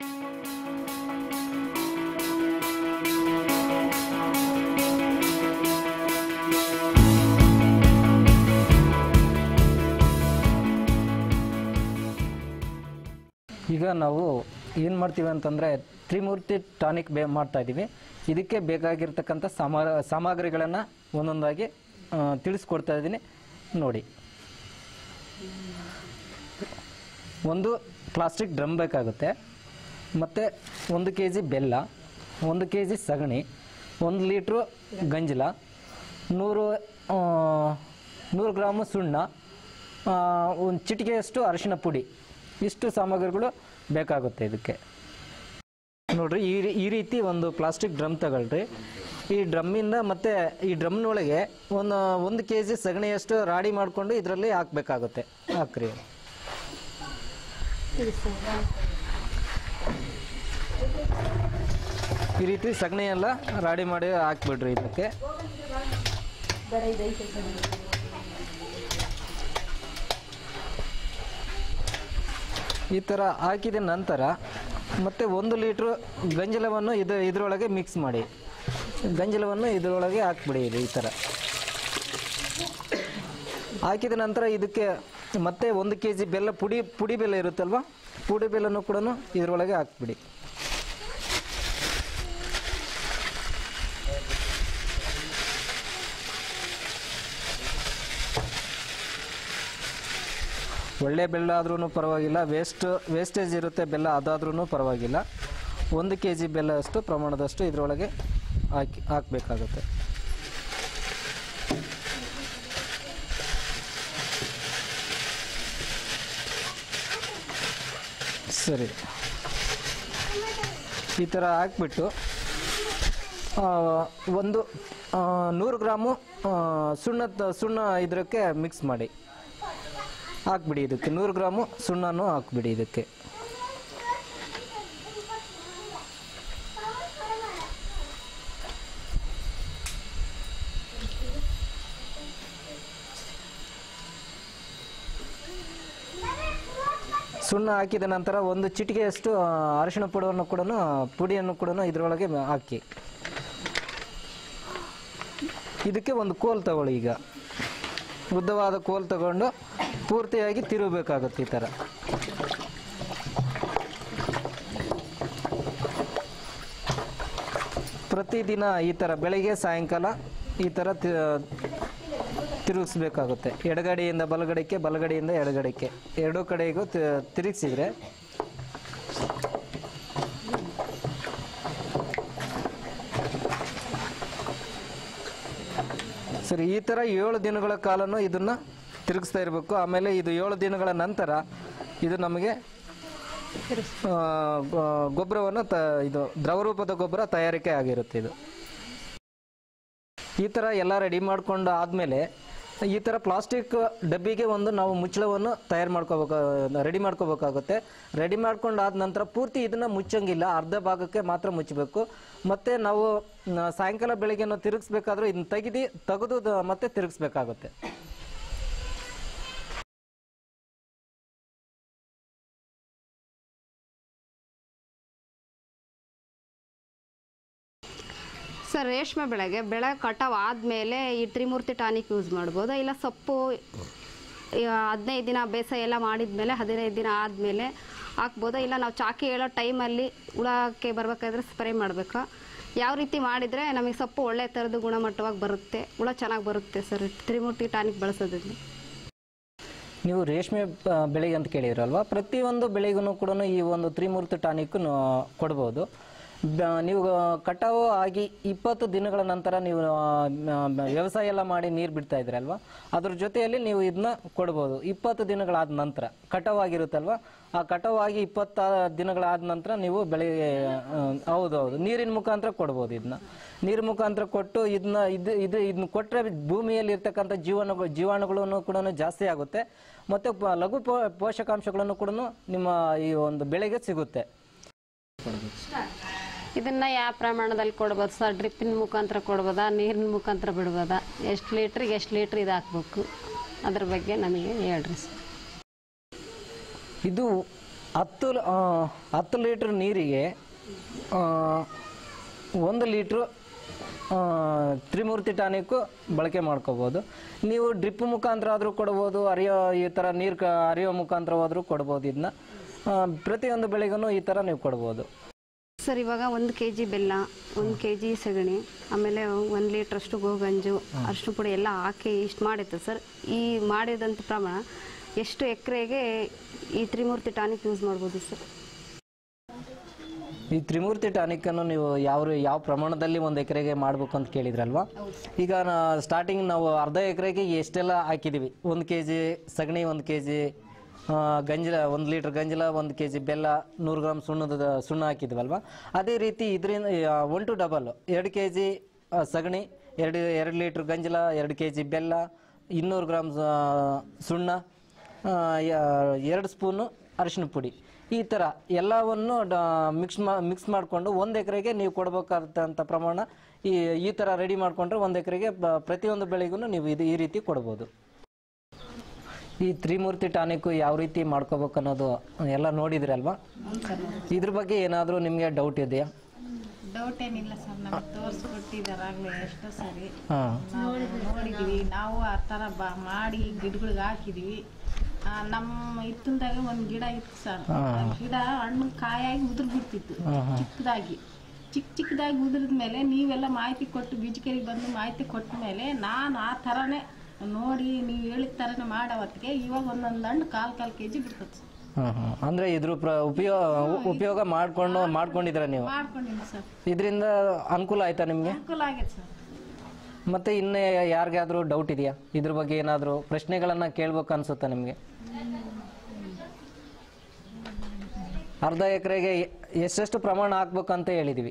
ಈಗ ನಾವು ಏನು ಮಾಡ್ತೀವಿ ಅಂತಂದರೆ ತ್ರಿಮೂರ್ತಿ ಟಾನಿಕ್ ಬೇ ಮಾಡ್ತಾ ಇದ್ದೀವಿ ಇದಕ್ಕೆ ಬೇಕಾಗಿರ್ತಕ್ಕಂಥ ಸಾಮಾ ಸಾಮಗ್ರಿಗಳನ್ನು ಒಂದೊಂದಾಗಿ ಆ, ತಿಳಿಸ್ಕೊಡ್ತಾ ಇದ್ದೀನಿ ನೋಡಿ ಒಂದು ಪ್ಲಾಸ್ಟಿಕ್ ಡ್ರಮ್ ಬೇಕಾಗುತ್ತೆ ಮತ್ತು ಒಂದು ಕೆ ಜಿ ಬೆಲ್ಲ ಒಂದು ಕೆ ಜಿ ಸಗಣಿ ಒಂದು ಲೀಟ್ರು ಗಂಜಲ ನೂರು ಆ, ನೂರು ಗ್ರಾಮು ಸುಣ್ಣ ಆ, ಒಂದು ಚಿಟಿಕೆಯಷ್ಟು ಅರಿಶಿಣ ಪುಡಿ ಇಷ್ಟು ಸಾಮಗ್ರಿಗಳು ಬೇಕಾಗುತ್ತೆ ಇದಕ್ಕೆ ನೋಡ್ರಿ ಈ ರೀ- ಈ ರೀತಿ ಒಂದು ಪ್ಲಾಸ್ಟಿಕ್ ಡ್ರಮ್ ತಗೊಳ್ರಿ ಈ ಡ್ರಮ್ಮಿಂದ ಮತ್ತೆ ಈ ಡ್ರಮ್ನೊಳಗೆ ಒಂದು ಒಂದು ಕೆ ಜಿ ಸಗಣಿಯಷ್ಟು ರಾಡಿ ಮಾಡಿಕೊಂಡು ಇದರಲ್ಲಿ ಹಾಕಬೇಕಾಗುತ್ತೆ ಹಾಕ್ರಿ ಈ ರೀತಿ ಸಗಣಿ ಎಲ್ಲ ರಾಡಿ ಮಾಡಿ ಹಾಕ್ಬಿಡ್ರಿ ಇದಕ್ಕೆ ಈ ಥರ ಹಾಕಿದ ನಂತರ ಮತ್ತೆ ಒಂದು ಲೀಟ್ರು ಗಂಜಲವನ್ನು ಇದು ಇದರೊಳಗೆ ಮಿಕ್ಸ್ ಮಾಡಿ ಗಂಜಲವನ್ನು ಇದರೊಳಗೆ ಹಾಕ್ಬಿಡಿ ಇದು ಈ ಥರ ಹಾಕಿದ ನಂತರ ಇದಕ್ಕೆ ಮತ್ತೆ ಒಂದು ಕೆ ಜಿ ಬೆಲ್ಲ ಪುಡಿ ಪುಡಿ ಬೆಲ್ಲ ಇರುತ್ತಲ್ವ ಪುಡಿ ಬೆಲ್ಲನೂ ಕೂಡ ಇದರೊಳಗೆ ಹಾಕ್ಬಿಡಿ ಒಳ್ಳೆ ಬೆಲ್ಲ ಆದ್ರೂ ಪರವಾಗಿಲ್ಲ ವೇಸ್ಟ್ ವೇಸ್ಟೇಜ್ ಇರುತ್ತೆ ಬೆಲ್ಲ ಅದಾದ್ರೂ ಪರವಾಗಿಲ್ಲ ಒಂದು ಕೆ ಜಿ ಬೆಲ್ಲ ಅಷ್ಟು ಪ್ರಮಾಣದಷ್ಟು ಇದರೊಳಗೆ ಹಾಕಿ ಹಾಕಬೇಕಾಗುತ್ತೆ ಸರಿ ಈ ಥರ ಹಾಕ್ಬಿಟ್ಟು ಆ, ಒಂದು ಆ, ನೂರು ಗ್ರಾಮು ಆ, ಸುಣ್ಣದ ಸುಣ್ಣ ಇದಕ್ಕೆ ಮಿಕ್ಸ್ ಮಾಡಿ ಹಾಕ್ಬಿಡಿ ಇದಕ್ಕೆ ನೂರು ಗ್ರಾಮು ಸುಣ್ಣನೂ ಹಾಕ್ಬಿಡಿ ಇದಕ್ಕೆ ಸುಣ್ಣ ಹಾಕಿದ ನಂತರ ಒಂದು ಚಿಟಿಕೆಯಷ್ಟು ಆ, ಅರಿಶಿಣ ಪುಡವನ್ನು ಕೂಡ ಪುಡಿಯನ್ನು ಕೂಡ ಇದರೊಳಗೆ ಹಾಕಿ ಇದಕ್ಕೆ ಒಂದು ಕೋಲ್ ತಗೊಳ್ಳಿ ಈಗ ಉದ್ದವಾದ ಕೋಲ್ ತಗೊಂಡು ಪೂರ್ತಿಯಾಗಿ ತಿರುಗಬೇಕಾಗುತ್ತೆ ಈ ಥರ ಪ್ರತಿದಿನ ಈ ಥರ ಬೆಳಗ್ಗೆ ಸಾಯಂಕಾಲ ಈ ಥರ ತಿ- ತಿರುಗಿಸ್ಬೇಕಾಗುತ್ತೆ ಎಡಗಡೆಯಿಂದ ಬಲಗಡೆಗೆ ಬಲಗಡೆಯಿಂದ ಎಡಗಡೆಗೆ ಎರಡೂ ಕಡೆಗೂ ತಿ- ತಿರುಗಿಸಿದ್ರೆ ಸರಿ ಈ ಥರ ಏಳು ದಿನಗಳ ಕಾಲನೂ ಇದನ್ನ ತಿರುಗಿಸ್ತಾ ಇರಬೇಕು ಆಮೇಲೆ ಇದು ಏಳು ದಿನಗಳ ನಂತರ ಇದು ನಮಗೆ ಆ, ಗೊ- ಗೊಬ್ಬರವನ್ನು ತ ಇದು ದ್ರವರೂಪದ ಗೊಬ್ಬರ ತಯಾರಿಕೆ ಆಗಿರುತ್ತೆ ಇದು ಈ ಥರ ಎಲ್ಲ ರೆಡಿ ಮಾಡ್ಕೊಂಡು ಆದಮೇಲೆ ಈ ಥರ ಪ್ಲಾಸ್ಟಿಕ್ ಡಬ್ಬಿಗೆ ಒಂದು ನಾವು ಮುಚ್ಚಳವನ್ನು ತಯಾರು ಮಾಡ್ಕೋಬೇಕು ರೆಡಿ ಮಾಡ್ಕೋಬೇಕಾಗುತ್ತೆ ರೆಡಿ ಮಾಡ್ಕೊಂಡು ಆದ ನಂತರ ಪೂರ್ತಿ ಇದನ್ನು ಮುಚ್ಚಂಗಿಲ್ಲ ಅರ್ಧ ಭಾಗಕ್ಕೆ ಮಾತ್ರ ಮುಚ್ಚಬೇಕು ಮತ್ತು ನಾವು ನ- ಸಾಯಂಕಾಲ ಬೆಳಿಗ್ಗೆ ನಾವು ತಿರುಗಿಸ್ಬೇಕಾದ್ರೂ ಇದನ್ನ ತೆಗೆದು ತೆಗೆದು ದ- ಮತ್ತೆ ತಿರುಗಿಸ್ಬೇಕಾಗುತ್ತೆ ಸರ್ ರೇಷ್ಮೆ ಬೆಳೆಗೆ ಬೆಳೆ ಕಟಾವ್ ಆದಮೇಲೆ ಈ ತ್ರಿಮೂರ್ತಿ ಟಾನಿಕ್ ಯೂಸ್ ಮಾಡ್ಬೋದಾ ಇಲ್ಲ ಸೊಪ್ಪು ಈ ಹದಿನೈದು ದಿನ ಬೇಸಾಯ ಎಲ್ಲ ಮಾಡಿದ್ಮೇಲೆ ಹದಿನೈದು ದಿನ ಆದಮೇಲೆ ಹಾಕ್ಬೋದಾ ಇಲ್ಲ ನಾವು ಚಾಕಿ ಹೇಳೋ ಟೈಮಲ್ಲಿ ಹುಳಕ್ಕೆ ಬರ್ಬೇಕಾದ್ರೆ ಸ್ಪ್ರೇ ಮಾಡಬೇಕಾ ಯಾವ ರೀತಿ ಮಾಡಿದರೆ ನಮಗೆ ಸೊಪ್ಪು ಒಳ್ಳೆ ಥರದ್ದು ಗುಣಮಟ್ಟವಾಗಿ ಬರುತ್ತೆ ಹುಳ ಚೆನ್ನಾಗಿ ಬರುತ್ತೆ ಸರ್ ತ್ರಿಮೂರ್ತಿ ಟಾನಿಕ್ ಬಳಸೋದ್ರಿಂದ ನೀವು ರೇಷ್ಮೆ ಆ, ಬೆಳೆಗೆ ಅಂತ ಕೇಳಿದ್ರಲ್ವಾ ಪ್ರತಿಯೊಂದು ಬೆಳೆಗೂ ಕೂಡ ಈ ಒಂದು ತ್ರಿಮೂರ್ತಿ ಟಾನಿಕ್ ಕೊಡ್ಬೋದು ಬ- ನೀವು ಕಟಾವು ಆಗಿ ಇಪ್ಪತ್ತು ದಿನಗಳ ನಂತರ ನೀವು ಆ, ಮ- ವ್ಯವಸಾಯ ಎಲ್ಲ ಮಾಡಿ ನೀರು ಬಿಡ್ತಾ ಇದ್ರಲ್ವಾ ಅದ್ರ ಜೊತೆಯಲ್ಲಿ ನೀವು ಇದನ್ನ ಕೊಡ್ಬೋದು ಇಪ್ಪತ್ತು ದಿನಗಳಾದ ನಂತರ ಕಟಾವು ಆಗಿರುತ್ತಲ್ವಾ ಆ ಕಟಾವು ಆಗಿ ಇಪ್ಪತ್ತ ದಿನಗಳಾದ ನಂತರ ನೀವು ಬೆಳೆಗೆ ಆ, ಹೌದು ಹೌದು ನೀರಿನ ಮುಖಾಂತರ ಕೊಡ್ಬೋದು ಇದನ್ನ ನೀರಿನ ಮುಖಾಂತರ ಕೊಟ್ಟು ಇದನ್ನ ಇದು ಇದು ಇದನ್ನ ಕೊಟ್ಟರೆ ಭೂಮಿಯಲ್ಲಿ ಇರ್ತಕ್ಕಂಥ ಜೀವನಗಳು ಜೀವಾಣುಗಳನ್ನು ಕೂಡ ಜಾಸ್ತಿ ಆಗುತ್ತೆ ಮತ್ತು ಪ- ಲಘು ಪೋ ಪೋಷಕಾಂಶಗಳನ್ನು ಕೂಡ ನಿಮ್ಮ ಈ ಒಂದು ಬೆಳೆಗೆ ಸಿಗುತ್ತೆ ಇದನ್ನು ಯಾವ ಪ್ರಮಾಣದಲ್ಲಿ ಕೊಡ್ಬೋದು ಸರ್ ಡ್ರಿಪ್ಪಿನ ಮುಖಾಂತರ ಕೊಡ್ಬೋದಾ ನೀರಿನ ಮುಖಾಂತರ ಬಿಡ್ಬೋದಾ ಎಷ್ಟು ಲೀಟ್ರಿಗೆ ಎಷ್ಟು ಲೀಟ್ರ್ ಇದು ಹಾಕ್ಬೇಕು ಅದ್ರ ಬಗ್ಗೆ ನಮಗೆ ಹೇಳ್ರಿ ಸರ್ ಇದು ಹತ್ತು ಲ- ಆ, ಹತ್ತು ಲೀಟ್ರ್ ನೀರಿಗೆ ಆ, ಒಂದು ಲೀಟ್ರು ಆ, ತ್ರಿಮೂರ್ತಿ ಟಾನಿಕ್ಕು ಬಳಕೆ ಮಾಡ್ಕೋಬೋದು ನೀವು ಡ್ರಿಪ್ ಮುಖಾಂತರ ಆದರೂ ಕೊಡ್ಬೋದು ಅರಿಯೋ ಈ ಥರ ನೀರು ಕ ಹರಿಯೋ ಮುಖಾಂತರವಾದರೂ ಕೊಡ್ಬೋದು ಇದನ್ನ ಪ್ರತಿಯೊಂದು ಬೆಳೆಗೂ ಈ ಥರ ನೀವು ಕೊಡ್ಬೋದು ಸರ್ ಇವಾಗ ಒಂದು ಕೆ ಜಿ ಬೆಲ್ಲ ಒಂದು ಕೆ ಜಿ ಸಗಣಿ ಆಮೇಲೆ ಒಂದು ಲೀಟ್ರಷ್ಟು ಗೋಗಂಜು ಅರಿಶಿನ ಪುಡಿ ಎಲ್ಲ ಹಾಕಿ ಇಷ್ಟು ಮಾಡಿತ್ತು ಸರ್ ಈ ಮಾಡಿದಂಥ ಪ್ರಮಾಣ ಎಷ್ಟು ಎಕರೆಗೆ ಈ ತ್ರಿಮೂರ್ತಿ ಟಾನಿಕ್ ಯೂಸ್ ಮಾಡ್ಬೋದು ಸರ್ ಈ ತ್ರಿಮೂರ್ತಿ ಟಾನಿಕ್ಕನ್ನು ನೀವು ಯಾವ ಯಾವ ಪ್ರಮಾಣದಲ್ಲಿ ಒಂದು ಎಕರೆಗೆ ಮಾಡಬೇಕು ಅಂತ ಕೇಳಿದ್ರಲ್ವಾ ಈಗ ನಾ ಸ್ಟಾರ್ಟಿಂಗ್ ನಾವು ಅರ್ಧ ಎಕರೆಗೆ ಎಷ್ಟೆಲ್ಲ ಹಾಕಿದ್ದೀವಿ ಒಂದು ಕೆ ಜಿ ಸಗಣಿ ಒಂದು ಕೆ ಜಿ ಗಂಜಲ ಒಂದು ಲೀಟ್ರ್ ಗಂಜಲ ಒಂದು ಕೆ ಜಿ ಬೆಲ್ಲ ನೂರು ಗ್ರಾಮ್ ಸುಣ್ಣದ ಸುಣ್ಣ ಹಾಕಿದ್ವಲ್ವಾ ಅದೇ ರೀತಿ ಇದರಿಂದ ಒನ್ ಟು ಡಬಲ್ ಎರಡು ಕೆ ಜಿ ಸಗಣಿ ಎರಡು ಎರಡು ಲೀಟ್ರ್ ಗಂಜಲ ಎರಡು ಕೆ ಜಿ ಬೆಲ್ಲ ಇನ್ನೂರು ಗ್ರಾಮ್ ಆ, ಸುಣ್ಣ ಆ, ಯ- ಎರಡು ಸ್ಪೂನು ಅರಿಶಿನ ಪುಡಿ ಈ ಥರ ಎಲ್ಲವನ್ನು ಮಿಕ್ಸ್ ಮಾ ಮಿಕ್ಸ್ ಮಾಡಿಕೊಂಡು ಒಂದು ಎಕರೆಗೆ ನೀವು ಕೊಡಬೇಕಾದಂಥ ಪ್ರಮಾಣ ಈ ಈ ಥರ ರೆಡಿ ಮಾಡಿಕೊಂಡ್ರೆ ಒಂದು ಎಕರೆಗೆ ಪ್ರತಿಯೊಂದು ಬೆಳೆಗೂ ನೀವು ಇದು ಈ ರೀತಿ ಕೊಡ್ಬೋದು ಈ ತ್ರಿಮೂರ್ತಿ ಟಾನಿಕ್ಕು ಯಾವ ರೀತಿ ಮಾಡ್ಕೋಬೇಕು ಅನ್ನೋದು ಎಲ್ಲ ನೋಡಿದ್ರಲ್ವಾ ಇದ್ರ ಬಗ್ಗೆ ಏನಾದರೂ ನಿಮಗೆ ಡೌಟ್ ಇದೆಯಾ ಡೌಟ್ ಏನಿಲ್ಲ ಸರ್ ನಮ್ಗೆ ತೋರಿಸ್ಕೊಟ್ಟಿದ್ದಾರಾಗಲೇ ಎಷ್ಟೋ ಸರಿ ಹಾಂ ನಾವು ನೋಡಿದ್ವಿ ನಾವು ಆ ಥರ ಬ ಮಾಡಿ ಗಿಡಗಳಿಗೆ ಹಾಕಿದ್ವಿ ಆ, ನಮ್ಮ ಹಿತ್ತಲ್ದಾಗ ಒಂದು ಗಿಡ ಇತ್ತು ಸರ್ ಆ ಗಿಡ ಹಣ್ಣು ಕಾಯಾಗಿ ಉದುರು ಬಿಡ್ತಿತ್ತು ಚಿಕ್ಕದಾಗಿ ಚಿಕ್ಕ ಚಿಕ್ಕದಾಗಿ ಉದುರಿದ ಮೇಲೆ ನೀವೆಲ್ಲ ಮಾಹಿತಿ ಕೊಟ್ಟು ಬೀಜಕೇರಿಗೆ ಬಂದು ಮಾಹಿತಿ ಕೊಟ್ಟ ಮೇಲೆ ನಾನು ಆ ಥರನೇ ನೋಡಿ ನೀವು ಹೇಳಿದ ಥರನೇ ಮಾಡೋ ಹೊತ್ತಿಗೆ ಇವಾಗ ಒಂದೊಂದು ಹಣ್ಣು ಕಾಲು ಕಾಲು ಕೆ ಜಿ ಬಿಡ್ತದೆ ಸರ್ ಹಾಂ ಹಾಂ ಅಂದರೆ ಇದ್ರ ಪ್ರ ಉಪಯೋಗ ಉಪಯೋಗ ಮಾಡಿಕೊಂಡು ಮಾಡ್ಕೊಂಡಿದ್ದೀರ ನೀವು ಮಾಡ್ಕೊಂಡಿನಿ ಸರ್ ಇದರಿಂದ ಅನುಕೂಲ ಆಯ್ತಾ ನಿಮಗೆ ಅನುಕೂಲ ಆಗೈತೆ ಸರ್ ಮತ್ತೆ ಇನ್ನೇ ಯಾರಿಗಾದ್ರೂ ಡೌಟ್ ಇದೆಯಾ ಇದ್ರ ಬಗ್ಗೆ ಏನಾದರೂ ಪ್ರಶ್ನೆಗಳನ್ನು ಕೇಳ್ಬೇಕು ಅನ್ಸುತ್ತಾ ನಿಮಗೆ ಅರ್ಧ ಎಕರೆಗೆ ಎಷ್ಟೆಷ್ಟು ಪ್ರಮಾಣ ಹಾಕ್ಬೇಕಂತ ಹೇಳಿದೀವಿ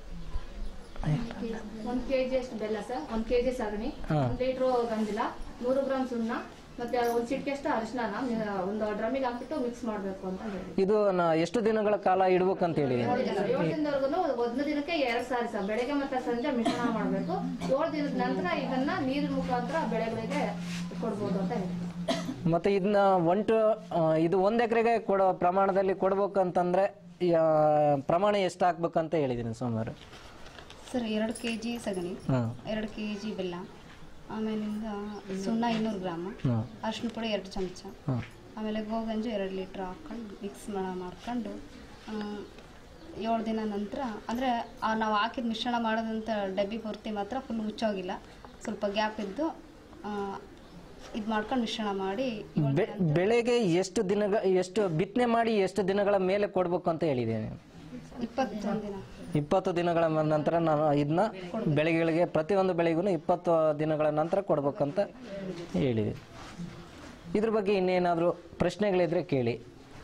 ಒಂದ್ ಕೆಜಿ ಅಷ್ಟು ಬೆಲ್ಲ ಸರ್ ಒಂದ್ ಕೆಜಿ ಸಗಣಿ ಒಂದ್ ಲೀಟರ್ ಗಂಜಲ ನೂರು ಗ್ರಾಮ್ ಸುಣ್ಣ ಮತ್ತೆ ಒಂದ್ ಚಿಟಿಕೆ ಅಷ್ಟು ಅರಿಶಿನ ಒಂದು ಡ್ರಮ್ಮಿಗೆ ಹಾಕ್ಬಿಟ್ಟು ಮಿಕ್ಸ್ ಮಾಡ್ಬೇಕು ಅಂತ ಹೇಳಿ ಇದು ನಾ- ಎಷ್ಟು ದಿನಗಳ ಕಾಲ ಇಡ್ಬೇಕಂತ ಹೇಳಿದೀನಿ ಏಳು ದಿನದವರೆಗೂ ಒಂದು ದಿನಕ್ಕೆ ಎರಡ್ ಸಾರಿ ಸರ್ ಬೆಳಗ್ಗೆ ಮತ್ತೆ ಸಂಜೆ ಮಿಶ್ರಣ ಮಾಡ್ಬೇಕು ಏಳು ದಿನದ ನಂತರ ಇದನ್ನ ನೀರಿನ ಮುಖಾಂತರ ಬೆಳೆಗಳಿಗೆ ಕೊಡ್ಬೋದು ಅಂತ ಹೇಳಿ ಮತ್ತೆ ಇದನ್ನ ಒಂಟು ಇದು ಒಂದು ಎಕರೆಗೆ ಕೊಡೋ ಪ್ರಮಾಣದಲ್ಲಿ ಕೊಡ್ಬೇಕಂತಂದ್ರೆ ಯಾ- ಪ್ರಮಾಣ ಎಷ್ಟು ಹಾಕ್ಬೇಕಂತ ಹೇಳಿದ್ದೀನಿ ಸೋಮವಾರ ಸರ್ ಎರಡು ಕೆ ಜಿ ಸಗಣಿ ಹಾಂ ಎರಡು ಕೆ ಜಿ ಬೆಲ್ಲ ಆಮೇಲಿಂದ ಸುಣ್ಣ ಇನ್ನೂರು ಗ್ರಾಮ್ ಹಾಂ ಅರಿಶಿನ ಪುಡಿ ಎರಡು ಚಮಚ ಹಾಂ ಆಮೇಲೆ ಗೋಗಂಜು ಎರಡು ಲೀಟ್ರ್ ಹಾಕ್ಕೊಂಡು ಮಿಕ್ಸ್ ಮಾಡ್ಕೊಂಡು ಏಳು ದಿನ ನಂತರ ಅಂದರೆ ನಾವು ಹಾಕಿದ ಮಿಶ್ರಣ ಮಾಡೋದಂಥ ಡಬ್ಬಿ ಪೂರ್ತಿ ಮಾತ್ರ ಫುಲ್ ಮುಚ್ಚೋಗಿಲ್ಲ ಸ್ವಲ್ಪ ಗ್ಯಾಪ್ ಇದ್ದು ಇದು ಮಾಡ್ಕೊಂಡು ಮಿಶ್ರಣ ಮಾಡಿ ಬೆ- ಬೆಳೆಗೆ ಎಷ್ಟು ದಿನಗ ಎಷ್ಟು ಬಿತ್ತನೆ ಮಾಡಿ ಎಷ್ಟು ದಿನಗಳ ಮೇಲೆ ಕೊಡ್ಬೇಕು ಅಂತ ಹೇಳಿದ್ದೀನಿ ಇಪ್ಪತ್ತೊಂದು ದಿನ ಇಪ್ಪತ್ತು ದಿನಗಳ ಮ- ನಂತರ ನಾನು ಇದನ್ನ ಬೆಳೆಗಳಿಗೆ ಪ್ರತಿಯೊಂದು ಬೆಳೆಗೂ ಇಪ್ಪತ್ತು ದಿನಗಳ ನಂತರ ಕೊಡ್ಬೇಕಂತ ಹೇಳಿದೆ ಇದ್ರ ಬಗ್ಗೆ ಇನ್ನೇನಾದರೂ ಪ್ರಶ್ನೆಗಳಿದ್ರೆ ಕೇಳಿ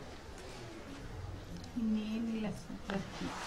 ಇನ್ನೇನಿಲ್ಲ ಸರ್